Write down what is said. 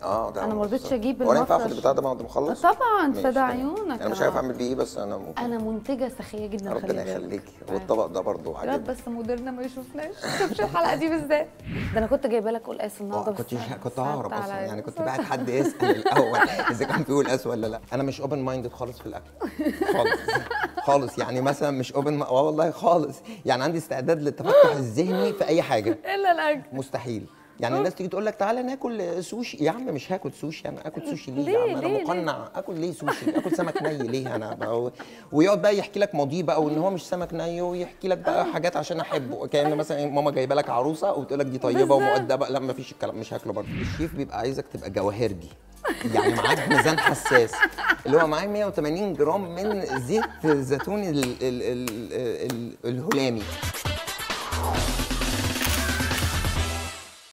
اه ده أنا ما رضيتش أجيب هو انا ينفع اخد المفرش. البتاع ده بعد ما اخلص طبعا ماشي، فدا تمام. عيونك انا مش عارف اعمل بيه ايه بس انا ممكن انا منتجه سخيه جدا خلي ربنا بالك. يخليكي والطبق ده برضه يا عجبني بس مديرنا ما يشوفناش شوفش الحلقه دي بالذات ده انا كنت جايبه لك قلقاس النهارده كنت بس كنت صعبت ههرب اصلا عليا. يعني كنت بعت حد يسال الاول اذا كان في قلقاس ولا لا انا مش اوبن مايندد خالص في الاكل خالص خالص يعني مثلا مش اوبن اه والله خالص يعني عندي استعداد للتفتح الذهني في اي حاجه الا الاكل مستحيل يعني الناس تيجي تقول لك تعالى ناكل سوشي يا عم مش هاكل سوشي انا اكل سوشي ليه, ليه- يا عم انا ليه- مقنع اكل ليه سوشي اكل سمك ني ليه انا بقى ويقعد بقى يحكي لك ماضيه بقى وان هو مش سمك ني ويحكي لك بقى حاجات عشان احبه كان مثلا ماما جايبه لك عروسه وتقول لك دي طيبه بالظبط. ومؤدبه لا ما فيش الكلام مش هاكله برضه الشيف بيبقى عايزك تبقى جواهرجي يعني معاك ميزان حساس اللي هو معاه 180 جرام من زيت الزيتون ال ال ال ال الهلامي